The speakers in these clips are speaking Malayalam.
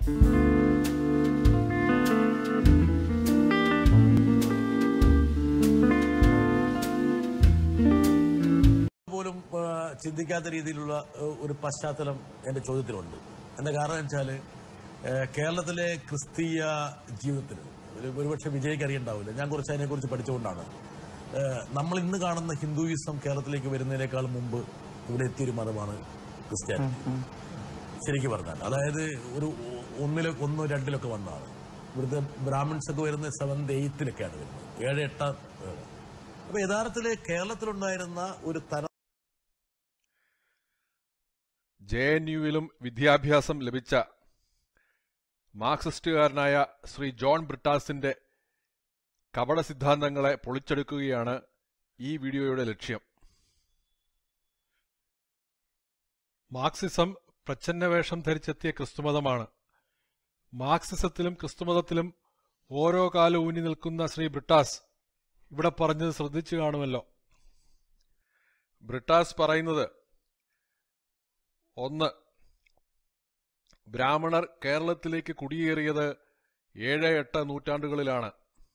പോലും ആ, ചിന്തിക്കാത്ത രീതിയിലുള്ള ആ, ഒരു പശ്ചാത്തലം എന്റെ ചോദ്യത്തിലുണ്ട് എന്റെ കാരണം വെച്ചാൽ കേരളത്തിലെ ക്രിസ്തീയ ജീവിതത്തിൽ ഒരു- ഒരുപക്ഷെ വിജയ്ക്ക് അറിയണ്ടാവില്ല ഞാൻ കുറച്ച് അതിനെക്കുറിച്ച് പഠിച്ചുകൊണ്ടാണ് ആ, നമ്മൾ ഇന്ന് കാണുന്ന ഹിന്ദുയിസം കേരളത്തിലേക്ക് വരുന്നതിനേക്കാൾ മുമ്പ് ഇവിടെ എത്തിയൊരു മതമാണ് ക്രിസ്ത്യാനിറ്റി ശരിക്കും പറഞ്ഞാൽ അതായത് ഒരു ഒന്നിലോ ഒന്നോ രണ്ടിലൊക്കെ വന്നതാണ് ഇവിടുത്തെ ബ്രാഹ്മിൺസ് ഒക്കെ വരുന്നത് സെവൻത് എയ്ത്തിലൊക്കെയാണ് വരുന്നത് ഏഴ് എട്ടാം ഏഴ്. അപ്പൊ യഥാർത്ഥത്തില് കേരളത്തിലുണ്ടായിരുന്ന ഒരു തരം ജെ എൻ യുവിലും വിദ്യാഭ്യാസം ലഭിച്ച മാർക്സിസ്റ്റുകാരനായ ശ്രീ ജോൺ ബ്രിട്ടാസിന്റെ കപട സിദ്ധാന്തങ്ങളെ പൊളിച്ചെടുക്കുകയാണ് ഈ വീഡിയോയുടെ ലക്ഷ്യം മാർക്സിസം പ്രച്ഛന്നവേഷം ധരിച്ചെത്തിയ ക്രിസ്തുമതമാണ് മാർക്സിസത്തിലും ക്രിസ്തുമതത്തിലും ഓരോ കാലം ഊന്നി നിൽക്കുന്ന ശ്രീ ബ്രിട്ടാസ് ഇവിടെ പറഞ്ഞത് ശ്രദ്ധിച്ചു കാണുമല്ലോ ബ്രിട്ടാസ് പറയുന്നത് ഒന്ന് ബ്രാഹ്മണർ കേരളത്തിലേക്ക് കുടിയേറിയത് ഏഴ് എട്ട് നൂറ്റാണ്ടുകളിലാണ്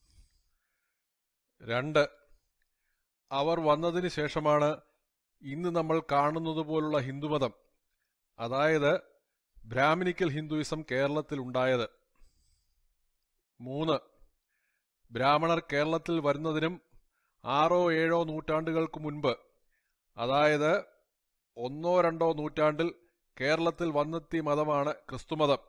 രണ്ട് അവർ വന്നതിന് ശേഷമാണ് ഇന്ന് നമ്മൾ കാണുന്നത് പോലുള്ള ഹിന്ദുമതം അതായത് ബ്രാഹ്മണിക്കൽ ഹിന്ദുയിസം കേരളത്തിൽ ഉണ്ടായത് മൂന്ന് ബ്രാഹ്മണർ കേരളത്തിൽ വരുന്നതിനും ആറോ ഏഴോ നൂറ്റാണ്ടുകൾക്ക് മുൻപ് അതായത് ഒന്നോ രണ്ടോ നൂറ്റാണ്ടിൽ കേരളത്തിൽ വന്നെത്തിയ മതമാണ് ക്രിസ്തുമതം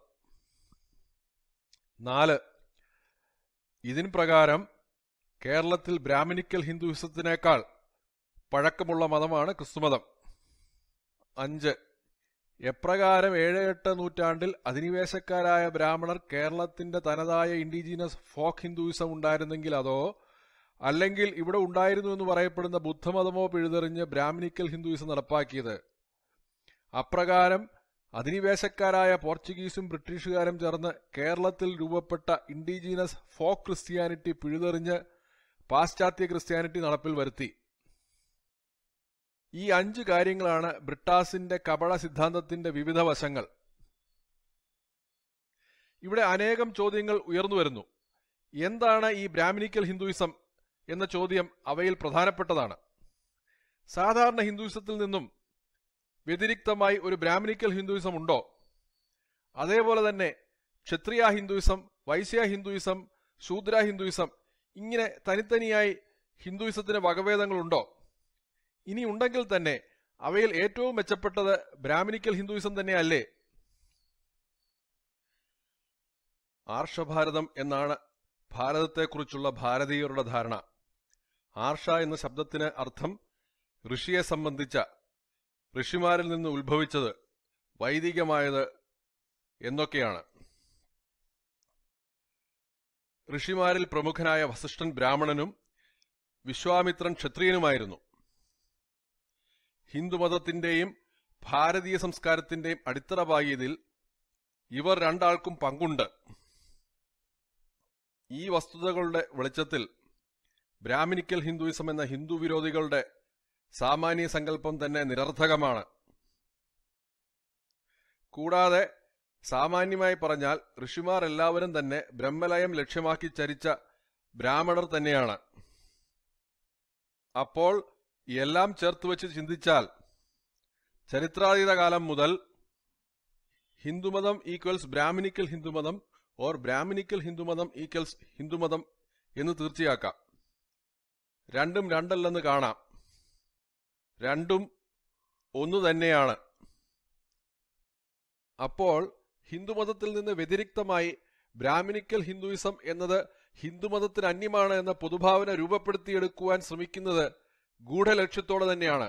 നാല് ഇതിൻ പ്രകാരം കേരളത്തിൽ ബ്രാഹ്മണിക്കൽ ഹിന്ദുയിസത്തിനേക്കാൾ പഴക്കമുള്ള മതമാണ് ക്രിസ്തുമതം അഞ്ച് എപ്രകാരം ഏഴ് എട്ട് നൂറ്റാണ്ടിൽ അധിനിവേശക്കാരായ ബ്രാഹ്മണർ കേരളത്തിന്റെ തനതായ ഇൻഡിജീനസ് ഫോക്ക് ഹിന്ദുയിസം ഉണ്ടായിരുന്നെങ്കിൽ അതോ അല്ലെങ്കിൽ ഇവിടെ ഉണ്ടായിരുന്നു എന്ന് പറയപ്പെടുന്ന ബുദ്ധമതമോ പിഴുതെറിഞ്ഞ് ബ്രാഹ്മണിക്കൽ ഹിന്ദുയിസം നടപ്പാക്കിയത് അപ്രകാരം അധിനിവേശക്കാരായ പോർച്ചുഗീസും ബ്രിട്ടീഷുകാരും ചേർന്ന് കേരളത്തിൽ രൂപപ്പെട്ട ഇൻഡിജീനസ് ഫോക്ക് ക്രിസ്ത്യാനിറ്റി പിഴുതെറിഞ്ഞ് പാശ്ചാത്യ ക്രിസ്ത്യാനിറ്റി നടപ്പിൽ വരുത്തി ഈ അഞ്ച് കാര്യങ്ങളാണ് ബ്രിട്ടാസിന്റെ കപട സിദ്ധാന്തത്തിന്റെ വിവിധ വശങ്ങൾ ഇവിടെ അനേകം ചോദ്യങ്ങൾ ഉയർന്നു വരുന്നു എന്താണ് ഈ ബ്രാഹ്മണിക്കൽ ഹിന്ദുയിസം എന്ന ചോദ്യം അവയിൽ പ്രധാനപ്പെട്ടതാണ് സാധാരണ ഹിന്ദുയിസത്തിൽ നിന്നും വ്യതിരിക്തമായി ഒരു ബ്രാഹ്മണിക്കൽ ഹിന്ദുയിസം ഉണ്ടോ അതേപോലെ തന്നെ ക്ഷത്രിയ ഹിന്ദുയിസം വൈശ്യ ഹിന്ദുയിസം ശൂദ്ര ഹിന്ദുയിസം ഇങ്ങനെ തനിത്തനിയായി ഹിന്ദുയിസത്തിന് വകഭേദങ്ങളുണ്ടോ ഇനി ഉണ്ടെങ്കിൽ തന്നെ അവയിൽ ഏറ്റവും മെച്ചപ്പെട്ടത് ബ്രാഹ്മണിക്കൽ ഹിന്ദുയിസം തന്നെയല്ലേ ആർഷഭാരതം എന്നാണ് ഭാരതത്തെക്കുറിച്ചുള്ള ഭാരതീയരുടെ ധാരണ ആർഷ എന്ന ശബ്ദത്തിന് അർത്ഥം ഋഷിയെ സംബന്ധിച്ച ഋഷിമാരിൽ നിന്ന് ഉത്ഭവിച്ചത് വൈദികമായത് എന്നൊക്കെയാണ് ഋഷിമാരിൽ പ്രമുഖനായ വസിഷ്ഠൻ ബ്രാഹ്മണനും വിശ്വാമിത്രൻ ക്ഷത്രിയനുമായിരുന്നു ഹിന്ദുമതത്തിന്റെയും ഭാരതീയ സംസ്കാരത്തിന്റെയും അടിത്തറ പാകിയതിൽ ഇവർ രണ്ടാൾക്കും പങ്കുണ്ട് ഈ വസ്തുതകളുടെ വെളിച്ചത്തിൽ ബ്രാഹ്മണിക്കൽ ഹിന്ദുയിസം എന്ന ഹിന്ദു വിരോധികളുടെ സാമാന്യ സങ്കല്പം തന്നെ നിരർത്ഥകമാണ് കൂടാതെ സാമാന്യമായി പറഞ്ഞാൽ ഋഷിമാർ എല്ലാവരും തന്നെ ബ്രഹ്മലയം ലക്ഷ്യമാക്കി ചരിച്ച ബ്രാഹ്മണർ തന്നെയാണ് അപ്പോൾ എല്ലാം ചേർത്ത് വെച്ച് ചിന്തിച്ചാൽ ചരിത്രാതീത കാലം മുതൽ ഹിന്ദുമതം ഈക്വൽസ് ബ്രാഹ്മണിക്കൽ ഹിന്ദുമതം ഓർ ബ്രാഹ്മണിക്കൽ ഹിന്ദുമതം ഈക്വൽസ് ഹിന്ദുമതം എന്ന് തീർച്ചയാക്കാം രണ്ടും രണ്ടല്ലെന്ന് കാണാം രണ്ടും ഒന്നു തന്നെയാണ് അപ്പോൾ ഹിന്ദുമതത്തിൽ നിന്ന് വ്യതിരിക്തമായി ബ്രാഹ്മണിക്കൽ ഹിന്ദുയിസം എന്നത് ഹിന്ദുമതത്തിന് അന്യമാണ് എന്ന പൊതുഭാവന രൂപപ്പെടുത്തിയെടുക്കുവാൻ ശ്രമിക്കുന്നത് ഗൂഢലക്ഷ്യത്തോടെ തന്നെയാണ്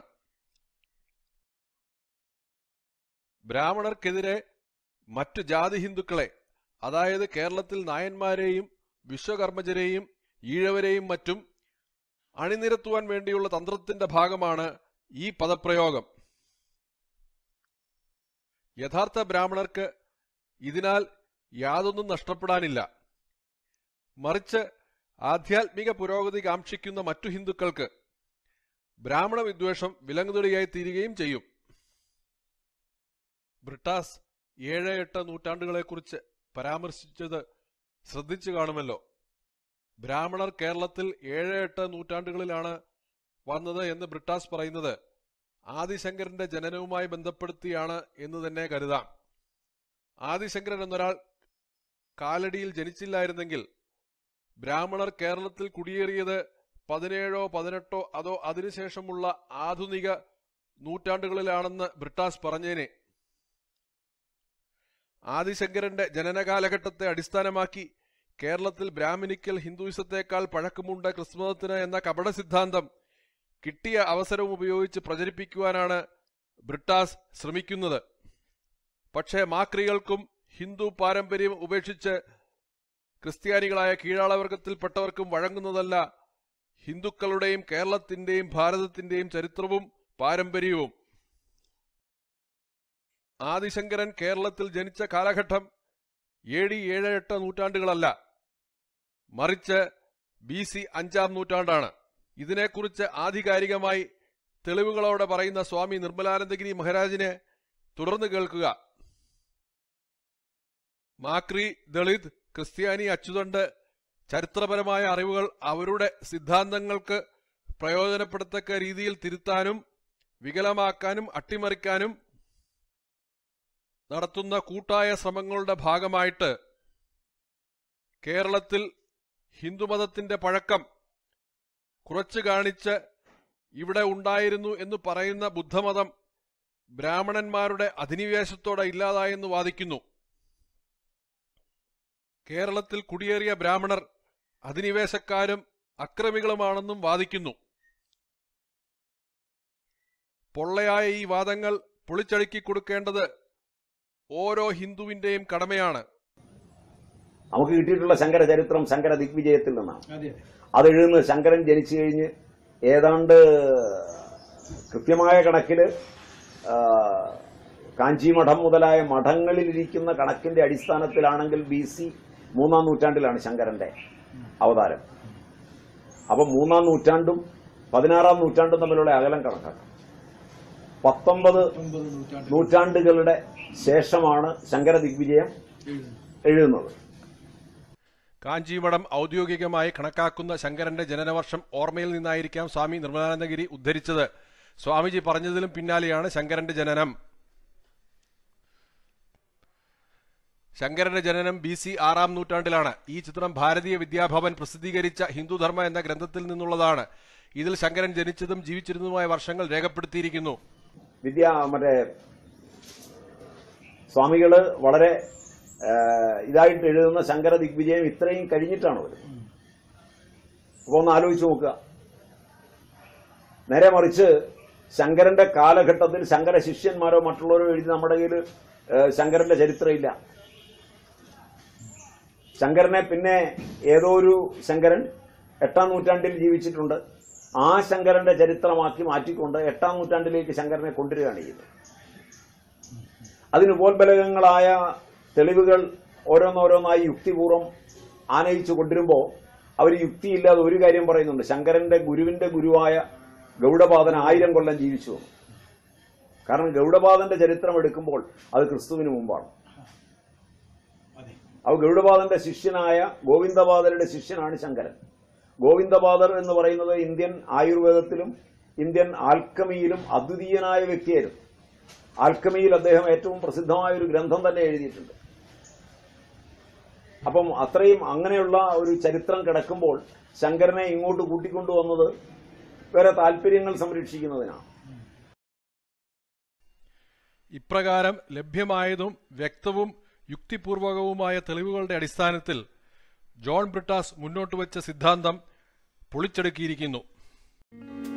ബ്രാഹ്മണർക്കെതിരെ മറ്റു ജാതി ഹിന്ദുക്കളെ അതായത് കേരളത്തിൽ നായന്മാരെയും വിശ്വകർമ്മജരെയും ഈഴവരെയും മറ്റും അണിനിരത്തുവാൻ വേണ്ടിയുള്ള തന്ത്രത്തിന്റെ ഭാഗമാണ് ഈ പദപ്രയോഗം യഥാർത്ഥ ബ്രാഹ്മണർക്ക് ഇതിനാൽ യാതൊന്നും നഷ്ടപ്പെടാനില്ല മറിച്ച് ആധ്യാത്മിക പുരോഗതി കാക്ഷിക്കുന്ന മറ്റു ഹിന്ദുക്കൾക്ക് ബ്രാഹ്മണ വിദ്വേഷം വിലങ്ങുതടിയായി തീരുകയും ചെയ്യും ബ്രിട്ടാസ് ഏഴ് എട്ട് നൂറ്റാണ്ടുകളെക്കുറിച്ച് പരാമർശിച്ചത് ശ്രദ്ധിച്ചു കാണുമല്ലോ ബ്രാഹ്മണർ കേരളത്തിൽ ഏഴ് എട്ട് നൂറ്റാണ്ടുകളിലാണ് വന്നത് എന്ന് ബ്രിട്ടാസ് പറയുന്നത് ആദിശങ്കരന്റെ ജനനവുമായി ബന്ധപ്പെടുത്തിയാണ് എന്ന് തന്നെ കരുതാം ആദിശങ്കരൻ എന്നൊരാൾ കാലടിയിൽ ജനിച്ചില്ലായിരുന്നെങ്കിൽ ബ്രാഹ്മണർ കേരളത്തിൽ കുടിയേറിയത് പതിനേഴോ പതിനെട്ടോ അതോ അതിനുശേഷമുള്ള ആധുനിക നൂറ്റാണ്ടുകളിലാണെന്ന് ബ്രിട്ടാസ് പറഞ്ഞേനെ ആദിശങ്കരന്റെ ജനന കാലഘട്ടത്തെ അടിസ്ഥാനമാക്കി കേരളത്തിൽ ബ്രാഹ്മണിക്കൽ ഹിന്ദുയിസത്തേക്കാൾ പഴക്കമുണ്ട് ക്രിസ്തുമതത്തിന് എന്ന കപട സിദ്ധാന്തം കിട്ടിയ അവസരം ഉപയോഗിച്ച് പ്രചരിപ്പിക്കുവാനാണ് ബ്രിട്ടാസ് ശ്രമിക്കുന്നത് പക്ഷേ മാക്രികൾക്കും ഹിന്ദു പാരമ്പര്യം ഉപേക്ഷിച്ച് ക്രിസ്ത്യാനികളായ കീഴാളവർഗത്തിൽപ്പെട്ടവർക്കും വഴങ്ങുന്നതല്ല ഹിന്ദുക്കളുടെയും കേരളത്തിന്റെയും ഭാരതത്തിന്റെയും ചരിത്രവും പാരമ്പര്യവും ആദിശങ്കരൻ കേരളത്തിൽ ജനിച്ച കാലഘട്ടം എ ഡി ഏഴ് എട്ട് നൂറ്റാണ്ടുകളല്ല മറിച്ച് ബി സി അഞ്ചാം നൂറ്റാണ്ടാണ് ഇതിനെക്കുറിച്ച് ആധികാരികമായി തെളിവുകളോടെ പറയുന്ന സ്വാമി നിർമ്മലാനന്ദഗിരി മഹാരാജിനെ തുടർന്ന് കേൾക്കുക മാക്രി ദളിത് ക്രിസ്ത്യാനി അച്ചുതണ്ട് ചരിത്രപരമായ അറിവുകൾ അവരുടെ സിദ്ധാന്തങ്ങൾക്ക് പ്രയോജനപ്പെടത്തക്ക രീതിയിൽ തിരുത്താനും വികലമാക്കാനും അട്ടിമറിക്കാനും നടത്തുന്ന കൂട്ടായ ശ്രമങ്ങളുടെ ഭാഗമായിട്ട് കേരളത്തിൽ ഹിന്ദുമതത്തിന്റെ പഴക്കം കുറച്ചു കാണിച്ച് ഇവിടെ ഉണ്ടായിരുന്നു എന്ന് പറയുന്ന ബുദ്ധമതം ബ്രാഹ്മണന്മാരുടെ അധിനിവേശത്തോടെ ഇല്ലാതായെന്ന് വാദിക്കുന്നു കേരളത്തിൽ കുടിയേറിയ ബ്രാഹ്മണർ അധിനിവേശക്കാരും അക്രമികളുമാണെന്നും വാദിക്കുന്നു പൊള്ളയായ ഈ വാദങ്ങൾ പൊളിച്ചടുക്കി കൊടുക്കേണ്ടത് ഓരോ ഹിന്ദുവിന്റെയും കടമയാണ് നമുക്ക് കിട്ടിയിട്ടുള്ള ശങ്കര ചരിത്രം ശങ്കര ദിഗ്വിജയത്തിൽ നിന്നാണ് അതെ അത് എഴുതുന്നത് ശങ്കരൻ ജനിച്ചു കഴിഞ്ഞ് ഏതാണ്ട് കൃത്യമായ കണക്കില് ആ, കാഞ്ചി മഠം മുതലായ മഠങ്ങളിലിരിക്കുന്ന കണക്കിന്റെ അടിസ്ഥാനത്തിലാണെങ്കിൽ ബി സി മൂന്നാം നൂറ്റാണ്ടിലാണ് ശങ്കരന്റെ അവതാരം അപ്പം മൂന്നാം നൂറ്റാണ്ടും പതിനാറാം നൂറ്റാണ്ടും തമ്മിലുള്ള അകലം കണക്കാക്കാം പത്തൊമ്പത് ഒമ്പത് നൂറ്റാണ്ട് നൂറ്റാണ്ടുകളുടെ ശേഷമാണ് ശങ്കര ദിഗ്വിജയം എഴുതുന്നത് കാഞ്ചീമഠം ഔദ്യോഗികമായി കണക്കാക്കുന്ന ശങ്കരന്റെ ജനനവർഷം ഓർമ്മയിൽ നിന്നായിരിക്കാം സ്വാമി നിർമ്മലാനന്ദഗിരി ഉദ്ധരിച്ചത് സ്വാമിജി പറഞ്ഞതിലും പിന്നാലെയാണ് ശങ്കരന്റെ ജനനം ശങ്കരന്റെ ജനനം ബി സി ആറാം നൂറ്റാണ്ടിലാണ് ഈ ചിത്രം ഭാരതീയ വിദ്യാഭവൻ പ്രസിദ്ധീകരിച്ച ഹിന്ദുധർമ്മ എന്ന ഗ്രന്ഥത്തിൽ നിന്നുള്ളതാണ് ഇതിൽ ശങ്കരൻ ജനിച്ചതും ജീവിച്ചിരുന്നതുമായ വർഷങ്ങൾ രേഖപ്പെടുത്തിയിരിക്കുന്നു വിദ്യ മറ്റേ സ്വാമികള് വളരെ ആ, ഇതായിട്ട് എഴുതുന്ന ശങ്കര ദിഗ്വിജയം ഇത്രയും കഴിഞ്ഞിട്ടാണ് വരുന്നത് അപ്പൊ ഒന്ന് ആലോചിച്ച് നോക്കുക നേരെ മറിച്ച് ശങ്കരന്റെ കാലഘട്ടത്തിൽ ശങ്കര ശിഷ്യന്മാരോ മറ്റുള്ളവരോ എഴുതി നമ്മുടെ കയ്യിൽ ശങ്കരന്റെ ചരിത്രമില്ല ശങ്കരനെ പിന്നെ ഏതോ ഒരു ശങ്കരൻ എട്ടാം നൂറ്റാണ്ടിൽ ജീവിച്ചിട്ടുണ്ട് ആ ശങ്കരന്റെ ചരിത്രമാക്കി മാറ്റിക്കൊണ്ട് എട്ടാം നൂറ്റാണ്ടിലേക്ക് ശങ്കരനെ കൊണ്ടുവരികയാണ് ചെയ്തത് അതിന് ഉപോത്ബലകങ്ങളായ തെളിവുകൾ ഓരോന്നോരോന്നായി യുക്തിപൂർവ്വം ആനയിച്ചു കൊണ്ടുവരുമ്പോൾ അവർ യുക്തിയില്ലാതെ ഒരു കാര്യം പറയുന്നുണ്ട് ശങ്കരന്റെ ഗുരുവിന്റെ ഗുരുവായ ഗൗഡപാദൻ ആയിരം കൊല്ലം ജീവിച്ചു വന്നു കാരണം ഗൗഡപാദന്റെ ചരിത്രം എടുക്കുമ്പോൾ അത് ക്രിസ്തുവിന് മുമ്പാണ് അതെ അവ ഗൗഡപാദന്റെ ശിഷ്യനായ ഗോവിന്ദപാദരുടെ ശിഷ്യനാണ് ശങ്കരൻ ഗോവിന്ദപാദർ എന്ന് പറയുന്നത് ഇന്ത്യൻ ആയുർവേദത്തിലും ഇന്ത്യൻ ആൽക്കമിയിലും അദ്വിതീയനായ വ്യക്തിയായിരുന്നു ആൽക്കമിയിൽ അദ്ദേഹം ഏറ്റവും പ്രസിദ്ധമായ ഒരു ഗ്രന്ഥം തന്നെ എഴുതിയിട്ടുണ്ട് അപ്പം അത്രയും അങ്ങനെയുള്ള ഒരു ചരിത്രം കിടക്കുമ്പോൾ ശങ്കരനെ ഇങ്ങോട്ട് കൂട്ടിക്കൊണ്ടുവന്നത് വേറെ താല്പര്യങ്ങൾ സംരക്ഷിക്കുന്നതിനാണ് ഇപ്രകാരം ലഭ്യമായതും വ്യക്തവും യുക്തിപൂർവകവുമായ തെളിവുകളുടെ അടിസ്ഥാനത്തിൽ ജോൺ ബ്രിട്ടാസ് മുന്നോട്ട് വച്ച സിദ്ധാന്തം പൊളിച്ചെടുക്കിയിരിക്കുന്നു